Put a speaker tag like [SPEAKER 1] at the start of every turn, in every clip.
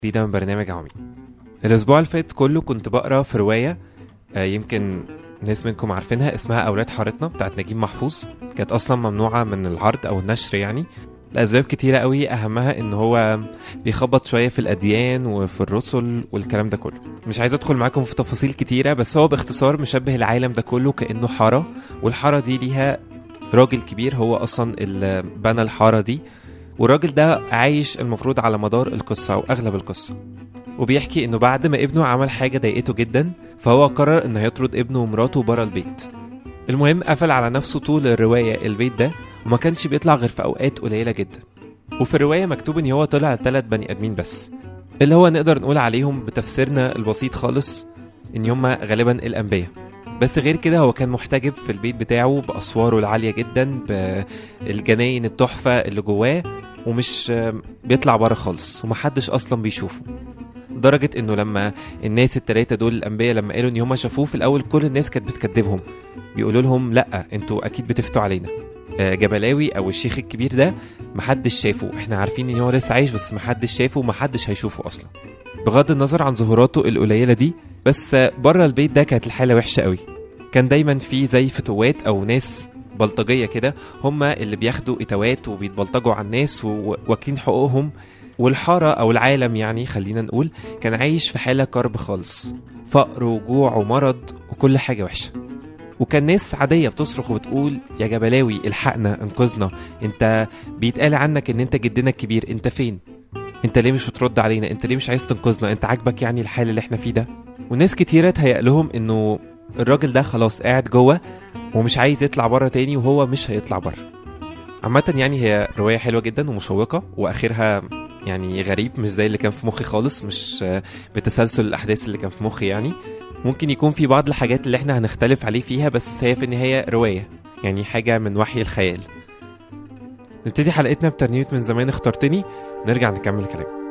[SPEAKER 1] جديدة من برنامج عمي الأسبوع اللي فات كله كنت بقرا في رواية آه، يمكن ناس منكم عارفينها اسمها أولاد حارتنا بتاعت نجيب محفوظ كانت أصلا ممنوعة من العرض أو النشر يعني لأسباب كتيرة قوي أهمها إن هو بيخبط شوية في الأديان وفي الرسل والكلام ده كله مش عايز أدخل معاكم في تفاصيل كتيرة بس هو باختصار مشبه العالم ده كله كأنه حارة والحارة دي ليها راجل كبير هو أصلا اللي بنى الحارة دي والراجل ده عايش المفروض على مدار القصة أو أغلب القصة وبيحكي إنه بعد ما ابنه عمل حاجة ضايقته جدا فهو قرر إنه يطرد ابنه ومراته برا البيت المهم قفل على نفسه طول الرواية البيت ده وما كانش بيطلع غير في أوقات قليلة جدا وفي الرواية مكتوب إن هو طلع ثلاث بني آدمين بس اللي هو نقدر نقول عليهم بتفسيرنا البسيط خالص إن هما غالبا الأنبياء بس غير كده هو كان محتجب في البيت بتاعه بأسواره العالية جدا بالجناين التحفة اللي جواه ومش بيطلع بره خالص ومحدش اصلا بيشوفه لدرجة انه لما الناس التلاتة دول الانبياء لما قالوا ان هما شافوه في الاول كل الناس كانت بتكذبهم بيقولوا لهم لا انتوا اكيد بتفتوا علينا آه، جبلاوي او الشيخ الكبير ده محدش شافه احنا عارفين ان هو لسه عايش بس محدش شافه ومحدش هيشوفه اصلا بغض النظر عن ظهوراته القليلة دي بس آه، بره البيت ده كانت الحالة وحشة قوي كان دايما في زي فتوات او ناس بلطجية كده هما اللي بياخدوا اتوات وبيتبلطجوا على الناس وواكلين حقوقهم والحارة أو العالم يعني خلينا نقول كان عايش في حالة كرب خالص فقر وجوع ومرض وكل حاجة وحشة وكان ناس عادية بتصرخ وبتقول يا جبلاوي الحقنا انقذنا انت بيتقال عنك ان انت جدنا الكبير انت فين انت ليه مش بترد علينا انت ليه مش عايز تنقذنا انت عاجبك يعني الحال اللي احنا فيه ده وناس كتيرة تهيأ لهم انه الراجل ده خلاص قاعد جوه ومش عايز يطلع بره تاني وهو مش هيطلع بره عامة يعني هي رواية حلوة جدا ومشوقة وآخرها يعني غريب مش زي اللي كان في مخي خالص مش آه، بتسلسل الأحداث اللي كان في مخي يعني ممكن يكون في بعض الحاجات اللي احنا هنختلف عليه فيها بس هي في النهاية رواية يعني حاجة من وحي الخيال نبتدي حلقتنا بترنيمة من زمان اخترتني نرجع نكمل كلام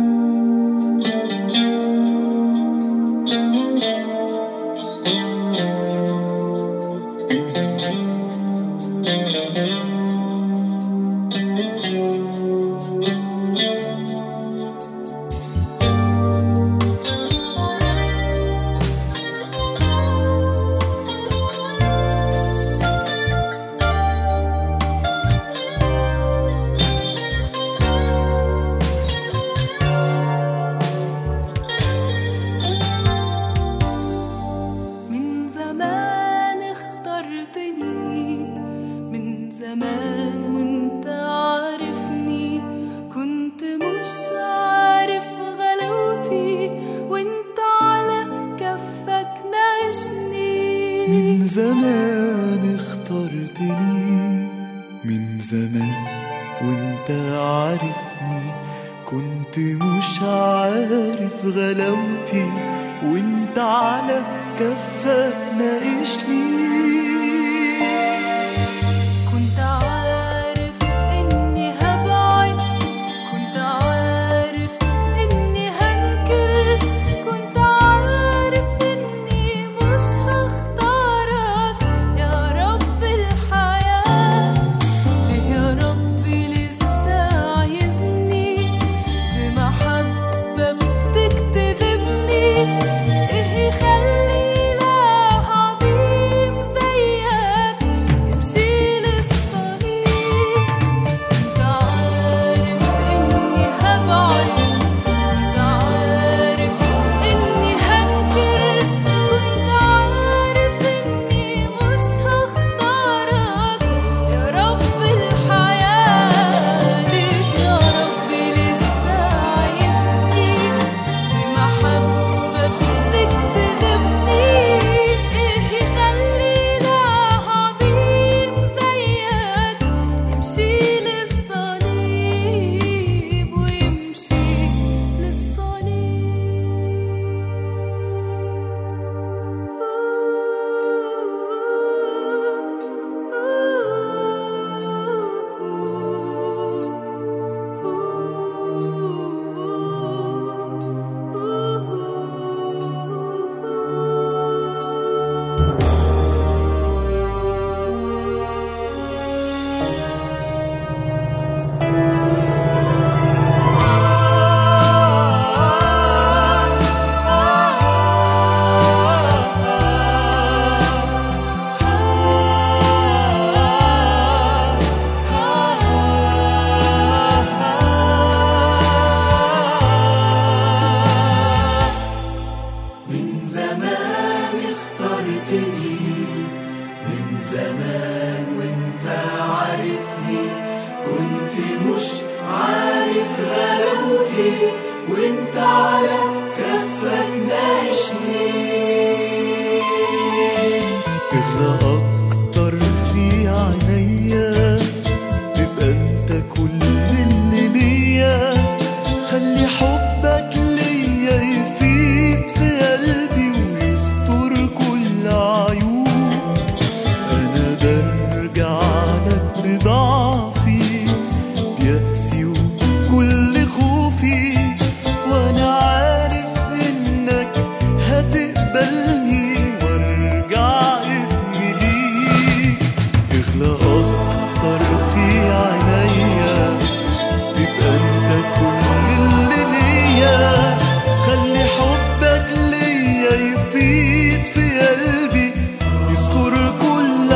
[SPEAKER 2] من زمان اخترتني من زمان وانت عارفني كنت مش عارف غلاوتي وانت على كفك ناقشني
[SPEAKER 3] من زمان اخترتني من زمان وانت عارفني كنت مش عارف غلاوتي وانت على كفك ناقشني
[SPEAKER 2] كنت عارف اني هبعد كنت عارف اني هنكر كنت عارف اني مش هختارك يا رب الحياة ليه يا ربي لسه عايزني بمحبة بتكتذبني ايه يخلي لا عظيم
[SPEAKER 3] وانت على كفك ناقشني اغلى اكتر في عينيا تبقى انت كل اللي ليا خلي حبك ليا يفيد في قلبي ويستر كل عيوب انا برجع لك بضعفي بيأسي وكل خوفي وانا عارف انك هتقبلني وارجع ابني ليك اغلى اكتر في عينيا تبقى انت كل اللي ليا خلي حبك ليا يفيد في قلبي يستر كل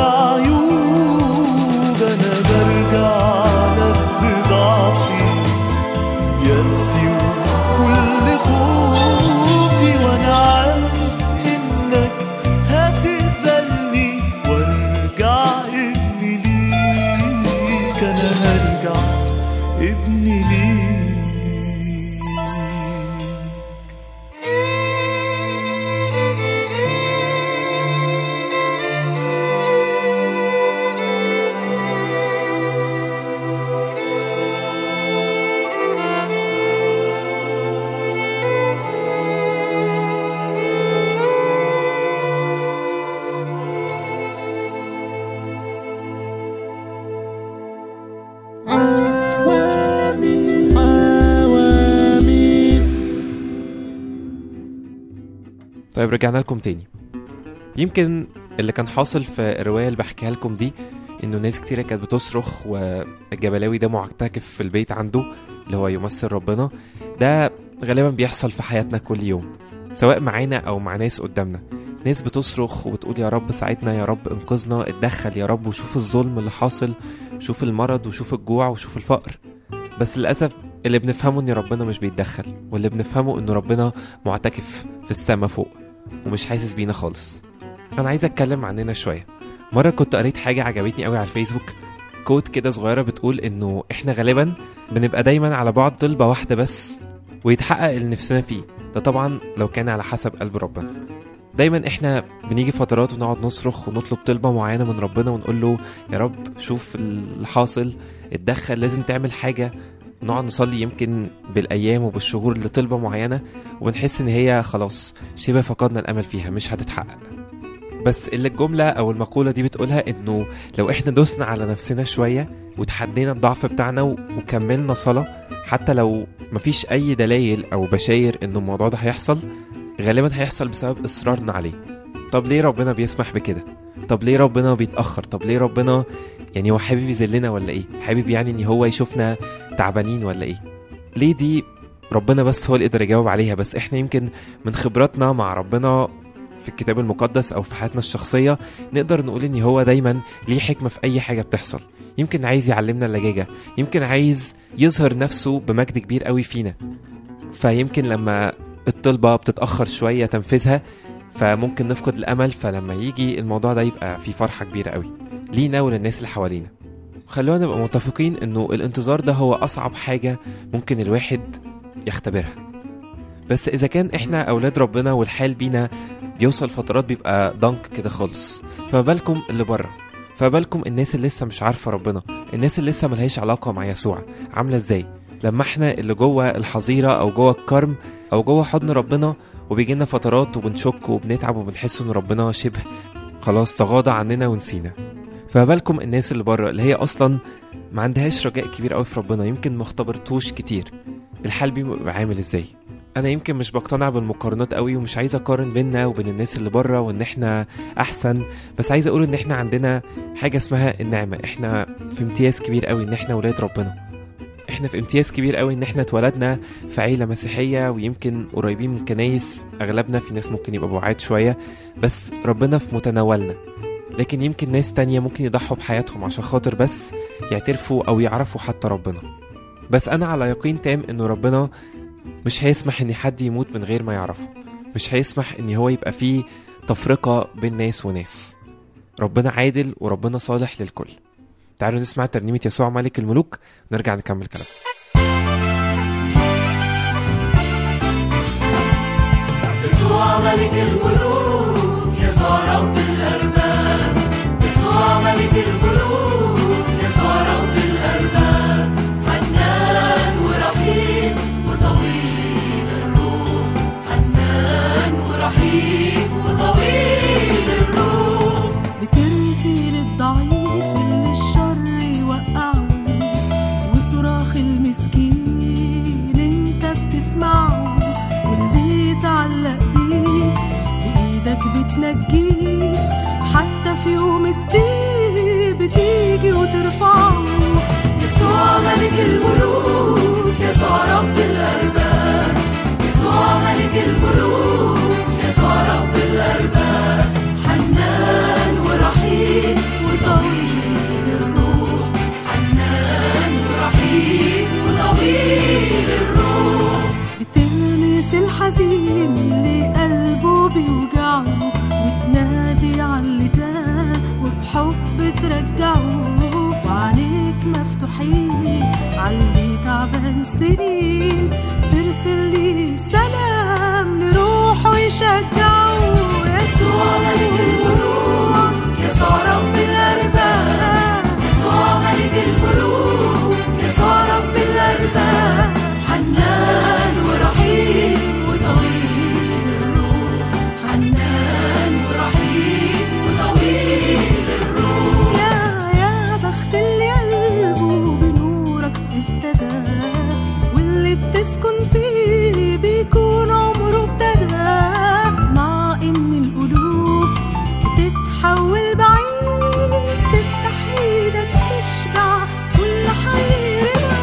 [SPEAKER 3] عيوب انا برجع لك بضعفي يأسي وكل خوفي وانا عارف انك هتقبلني وارجع ابني ليك انا هرجع ابني ليك
[SPEAKER 1] طيب رجعنا لكم تاني يمكن اللي كان حاصل في الرواية اللي بحكيها لكم دي انه ناس كتيرة كانت بتصرخ والجبلاوي ده معتكف في البيت عنده اللي هو يمثل ربنا ده غالبا بيحصل في حياتنا كل يوم سواء معانا او مع ناس قدامنا ناس بتصرخ وبتقول يا رب ساعدنا يا رب انقذنا اتدخل يا رب وشوف الظلم اللي حاصل شوف المرض وشوف الجوع وشوف الفقر بس للأسف اللي بنفهمه ان ربنا مش بيتدخل واللي بنفهمه ان ربنا معتكف في السما فوق ومش حاسس بينا خالص انا عايز اتكلم عننا شويه مره كنت قريت حاجه عجبتني قوي على الفيسبوك كود كده صغيره بتقول انه احنا غالبا بنبقى دايما على بعد طلبه واحده بس ويتحقق اللي نفسنا فيه ده طبعا لو كان على حسب قلب ربنا دايما احنا بنيجي فترات ونقعد نصرخ ونطلب طلبة معينة من ربنا ونقول له يا رب شوف اللي حاصل اتدخل لازم تعمل حاجة نقعد نصلي يمكن بالأيام وبالشهور لطلبة معينة ونحس إن هي خلاص شبه فقدنا الأمل فيها مش هتتحقق بس اللي الجملة أو المقولة دي بتقولها إنه لو إحنا دوسنا على نفسنا شوية وتحدينا الضعف بتاعنا و- وكملنا صلاة حتى لو مفيش أي دلائل أو بشاير إنه الموضوع ده هيحصل غالبا هيحصل بسبب إصرارنا عليه طب ليه ربنا بيسمح بكده؟ طب ليه ربنا بيتأخر؟ طب ليه ربنا يعني هو حابب يذلنا ولا إيه؟ حابب يعني إن هو يشوفنا تعبانين ولا إيه؟ ليه دي ربنا بس هو اللي يقدر يجاوب عليها بس إحنا يمكن من خبراتنا مع ربنا في الكتاب المقدس او في حياتنا الشخصيه نقدر نقول ان هو دايما ليه حكمه في اي حاجه بتحصل يمكن عايز يعلمنا اللجاجه يمكن عايز يظهر نفسه بمجد كبير قوي فينا فيمكن لما الطلبه بتتاخر شويه تنفيذها فممكن نفقد الامل فلما يجي الموضوع ده يبقى في فرحه كبيره قوي لينا وللناس اللي حوالينا خلونا نبقى متفقين انه الانتظار ده هو اصعب حاجه ممكن الواحد يختبرها بس اذا كان احنا اولاد ربنا والحال بينا بيوصل فترات بيبقى ضنك كده خالص فما بالكم اللي بره فما بالكم الناس اللي لسه مش عارفه ربنا الناس اللي لسه ملهاش علاقه مع يسوع عامله ازاي لما احنا اللي جوه الحظيره او جوه الكرم او جوه حضن ربنا وبيجي لنا فترات وبنشك وبنتعب وبنحس ان ربنا شبه خلاص تغاضى عننا ونسينا فما بالكم الناس اللي بره اللي هي اصلا ما عندهاش رجاء كبير قوي في ربنا يمكن ما اختبرتوش كتير الحال بيبقى عامل ازاي انا يمكن مش بقتنع بالمقارنات قوي ومش عايز اقارن بينا وبين الناس اللي بره وان احنا احسن بس عايز اقول ان احنا عندنا حاجه اسمها النعمه احنا في امتياز كبير قوي ان احنا ولاد ربنا احنا في امتياز كبير قوي ان احنا اتولدنا في عيله مسيحيه ويمكن قريبين من كنايس اغلبنا في ناس ممكن يبقى بعاد شويه بس ربنا في متناولنا لكن يمكن ناس تانية ممكن يضحوا بحياتهم عشان خاطر بس يعترفوا او يعرفوا حتى ربنا بس انا على يقين تام انه ربنا مش هيسمح ان حد يموت من غير ما يعرفه مش هيسمح ان هو يبقى فيه تفرقة بين ناس وناس ربنا عادل وربنا صالح للكل تعالوا نسمع ترنيمة يسوع ملك الملوك ونرجع نكمل كلام
[SPEAKER 2] يسوع ملك الملوك يسوع رب الأرباب يسوع ملك الملوك يسوع رب الأرباب حنان ورحيم وطويل الروح حنان ورحيم وطويل الروح بترثي للضعيف اللي الشر يوقعه وصراخ المسكين انت بتسمعه واللي يتعلق بيك بايدك بتنجيه حتى في يوم الدين بتيجي وترفعه يسوع ملك الملوك يسوع رب الارباب يسوع ملك الملوك يسوع رب الارباب حنان ورحيم وطويل الروح حنان ورحيم وطويل الروح بتلمس الحزين اللي قلبه بيوجعه وتنادي على اللي تاه وبحب ترجعه وعينيك مفتوحين على اللي تعبان سنين ترسل لي سلام لروحه يشجعه يسوع ملك الملوك يسوع رب الأرباب يسوع ملك الملوك يسوع رب الأرباب حنان ورحيم وطويل الروح حنان ورحيم وطويل الروح يا يا بخت اللي قلبه بنورك ابتدى واللي بتسكن فيه بيكون عمره ابتدى مع ان القلوب بتتحول بعيد تفتح ايدك تشبع كل حيرنا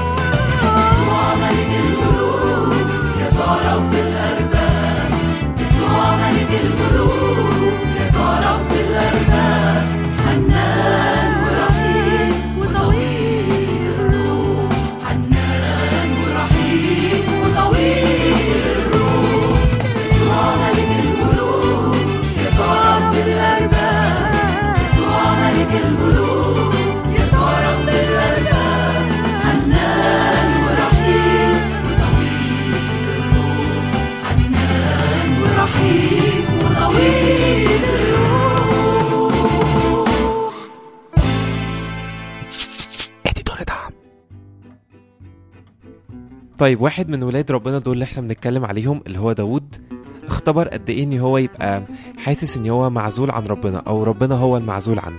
[SPEAKER 2] يسوع ملك الملوك يسوع رب الارباب يسوع ملك الملوك يسوع رب الارباب حنان ورحيم وطويل الروح حنان ورحيم وطويل الروح يسوع ملك الملوك يسوع رب الارباب يسوع ملك الملوك يسوع رب الارباب حنان ورحيم وطويل الروح حنان ورحيم وطويل الروح
[SPEAKER 1] طيب واحد من ولاد ربنا دول اللي احنا بنتكلم عليهم اللي هو داوود اختبر قد ايه ان هو يبقى حاسس ان هو معزول عن ربنا او ربنا هو المعزول عنه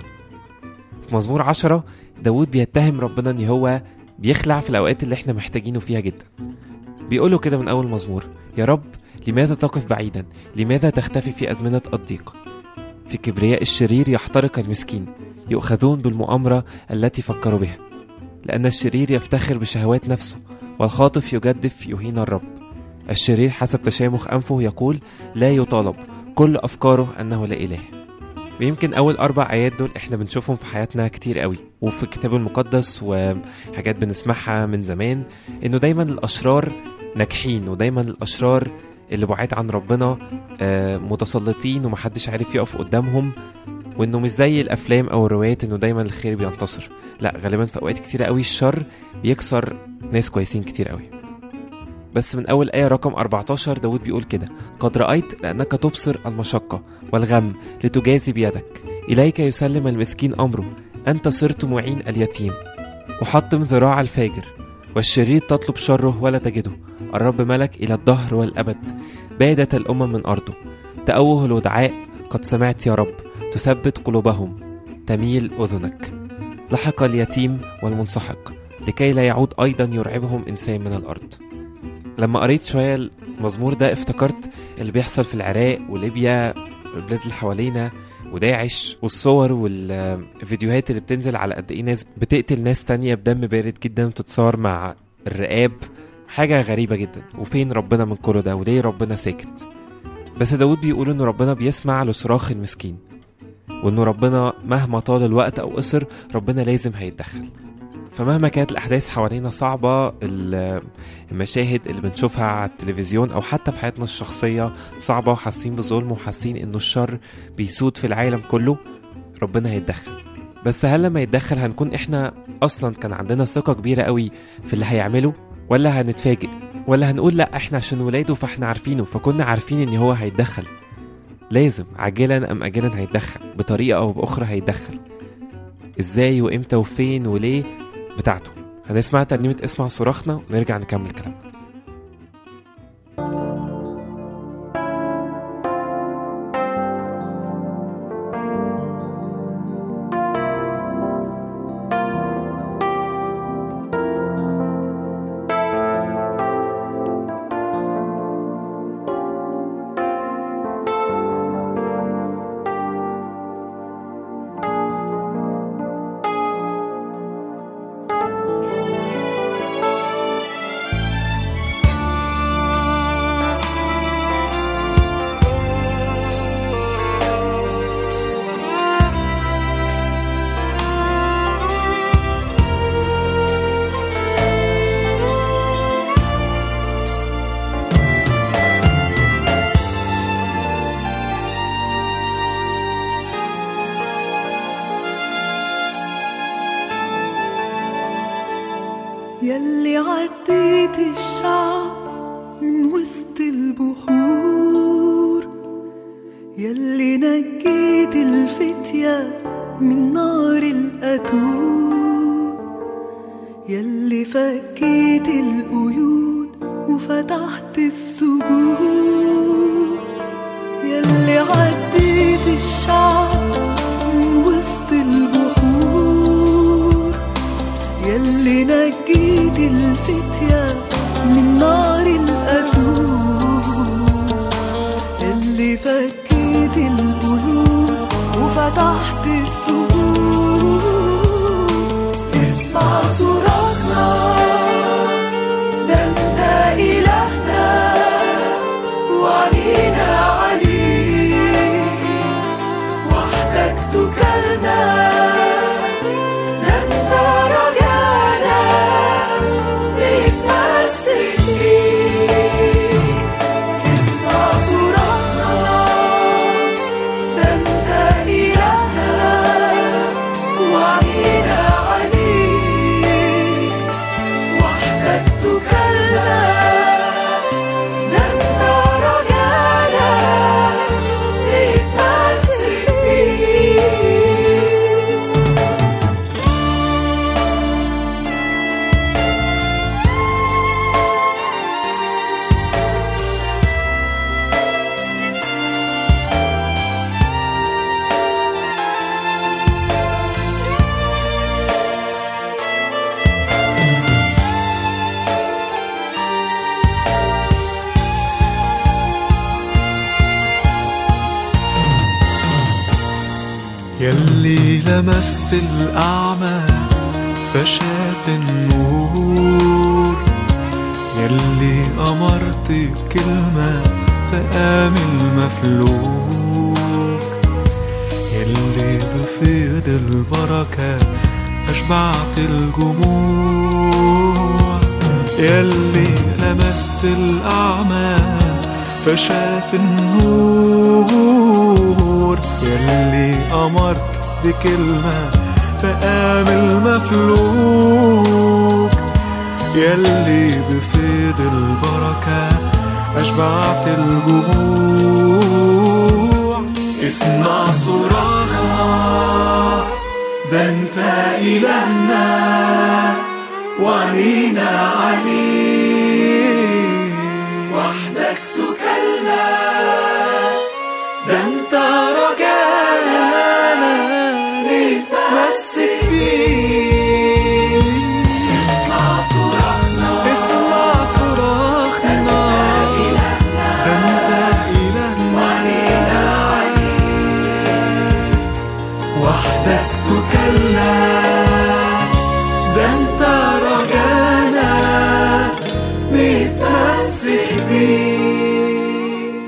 [SPEAKER 1] في مزمور عشرة داوود بيتهم ربنا ان هو بيخلع في الاوقات اللي احنا محتاجينه فيها جدا بيقوله كده من اول مزمور يا رب لماذا تقف بعيدا لماذا تختفي في ازمنه الضيق في كبرياء الشرير يحترق المسكين يؤخذون بالمؤامره التي فكروا بها لان الشرير يفتخر بشهوات نفسه والخاطف يجدف يهين الرب الشرير حسب تشامخ أنفه يقول لا يطالب كل أفكاره أنه لا إله ويمكن أول أربع آيات دول إحنا بنشوفهم في حياتنا كتير قوي وفي الكتاب المقدس وحاجات بنسمعها من زمان إنه دايما الأشرار ناجحين ودايما الأشرار اللي بعاد عن ربنا آه، متسلطين ومحدش عارف يقف قدامهم وإنه مش زي الأفلام أو الروايات إنه دايما الخير بينتصر لا غالبا في أوقات كتيرة قوي الشر بيكسر ناس كويسين كتير قوي بس من أول آية رقم 14 داود بيقول كده قد رأيت لأنك تبصر المشقة والغم لتجازي بيدك إليك يسلم المسكين أمره أنت صرت معين اليتيم وحطم ذراع الفاجر والشرير تطلب شره ولا تجده الرب ملك إلى الدهر والأبد بادت الأمم من أرضه تأوه الودعاء قد سمعت يا رب تثبت قلوبهم تميل أذنك لحق اليتيم والمنسحق لكي لا يعود أيضا يرعبهم إنسان من الأرض لما قريت شوية المزمور ده افتكرت اللي بيحصل في العراق وليبيا والبلاد اللي حوالينا وداعش والصور والفيديوهات اللي بتنزل على قد ايه ناس بتقتل ناس تانية بدم بارد جدا وتتصور مع الرقاب حاجة غريبة جدا وفين ربنا من كل ده وليه ربنا ساكت بس داود بيقول ان ربنا بيسمع لصراخ المسكين وانه ربنا مهما طال الوقت او قصر ربنا لازم هيتدخل فمهما كانت الاحداث حوالينا صعبه ال- المشاهد اللي بنشوفها على التلفزيون او حتى في حياتنا الشخصيه صعبه وحاسين بظلم وحاسين انه الشر بيسود في العالم كله ربنا هيتدخل بس هل لما يتدخل هنكون احنا اصلا كان عندنا ثقه كبيره قوي في اللي هيعمله ولا هنتفاجئ ولا هنقول لا احنا عشان ولاده فاحنا عارفينه فكنا عارفين ان هو هيتدخل لازم عاجلا ام اجلا هيتدخل بطريقه او باخرى هيتدخل ازاي وامتى وفين وليه بتاعته هنسمع ترنيمه اسمع صراخنا ونرجع نكمل كلامنا
[SPEAKER 3] يلي عديت الشعب من وسط البحور يلي نجيت الفتية من نار القتول يلي فكيت القيود وفتحت السجود يلي عديت الشعب من وسط البحور يلي نجيت الفتية من نار القتول اللي فكيت القيود وفتحت السجود اسمع صراخنا ده انت إلهنا وعنينا عليك وحدك تكلنا انت رجعنا نتمسك بيك اسمع صراخنا ده انت إلهنا وعنينا عليك وحدك تكلنا انت رجعنا نتمسك بيك
[SPEAKER 4] يلي لمست الأعمى فشاف النور يلي أمرت بكلمة فقام المفلوك يلي بفيض البركة أشبعت الجموع يلي لمست الأعمى فشاف النور يلي أمرت بكلمة فقام المفلوك يلي بفيض البركة أشبعت الجموع اسمع صراخنا ده انت إلهنا وعنينا عليك وحدك تكلنا ده انت رجعنا نتمسك بيك اسمع صراخنا اسمع صراخنا ده انت إلهنا وحدك تكلنا ده انت رجعنا نتمسك بيك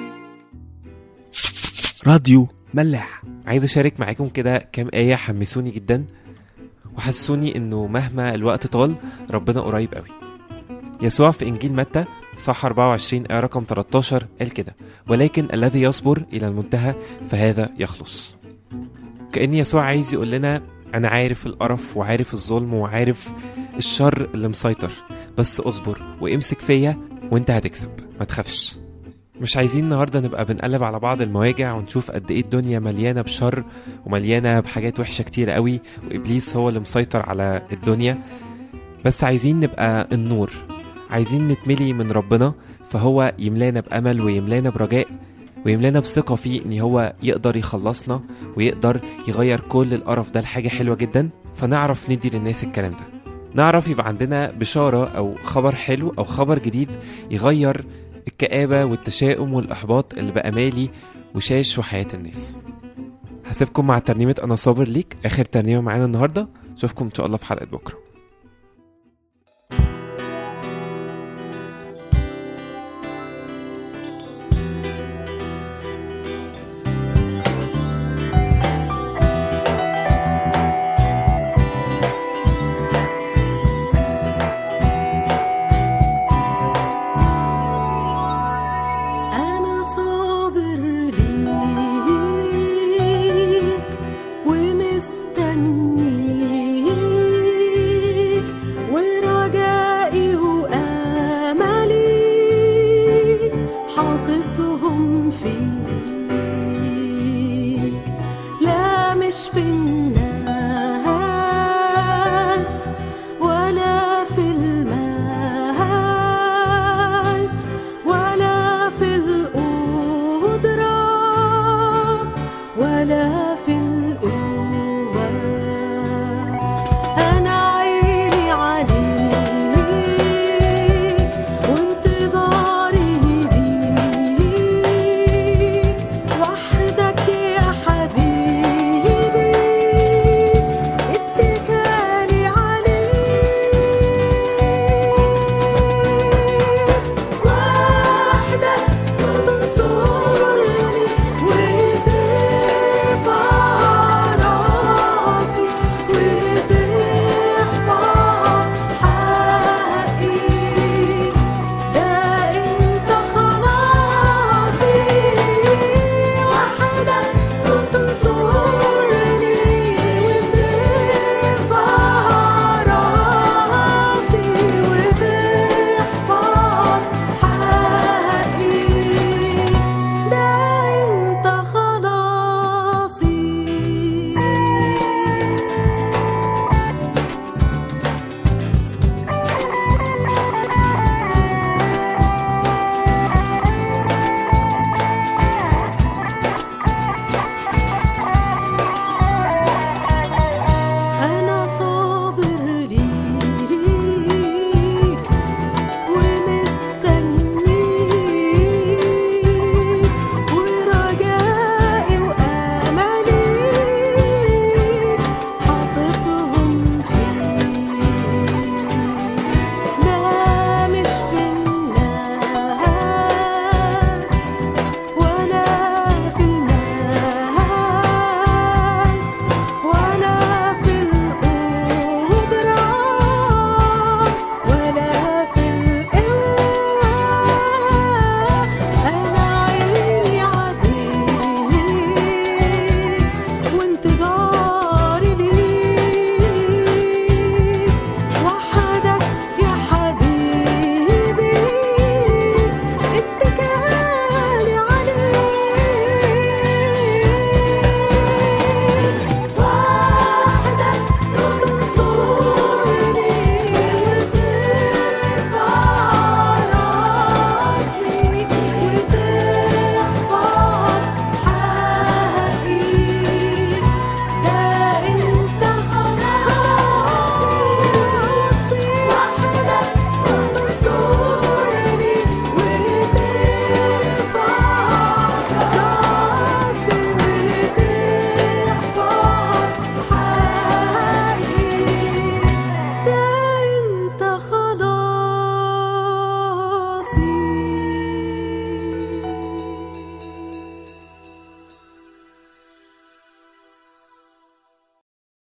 [SPEAKER 5] راديو ملاح
[SPEAKER 1] عايز اشارك معاكم كده كام آية حمسوني جدا وحسوني انه مهما الوقت طال ربنا قريب قوي يسوع في انجيل متى صح 24 آية رقم 13 قال كده ولكن الذي يصبر الى المنتهى فهذا يخلص كأن يسوع عايز يقول لنا انا عارف القرف وعارف الظلم وعارف الشر اللي مسيطر بس اصبر وامسك فيا وانت هتكسب ما تخافش مش عايزين النهاردة نبقى بنقلب على بعض المواجع ونشوف قد ايه الدنيا مليانة بشر ومليانة بحاجات وحشة كتير قوي وإبليس هو اللي مسيطر على الدنيا بس عايزين نبقى النور عايزين نتملي من ربنا فهو يملانا بأمل ويملانا برجاء ويملانا بثقة فيه إن هو يقدر يخلصنا ويقدر يغير كل القرف ده لحاجة حلوة جدا فنعرف ندي للناس الكلام ده نعرف يبقى عندنا بشارة أو خبر حلو أو خبر جديد يغير الكآبة والتشاؤم والإحباط اللي بقى مالي وشاش وحياة الناس هسيبكم مع ترنيمة أنا صابر ليك آخر ترنيمة معانا النهاردة أشوفكم إن شاء الله في حلقة بكرة
[SPEAKER 5] أنا صابر ليك ومستنيك ورجائي وآملي حاططهم فيك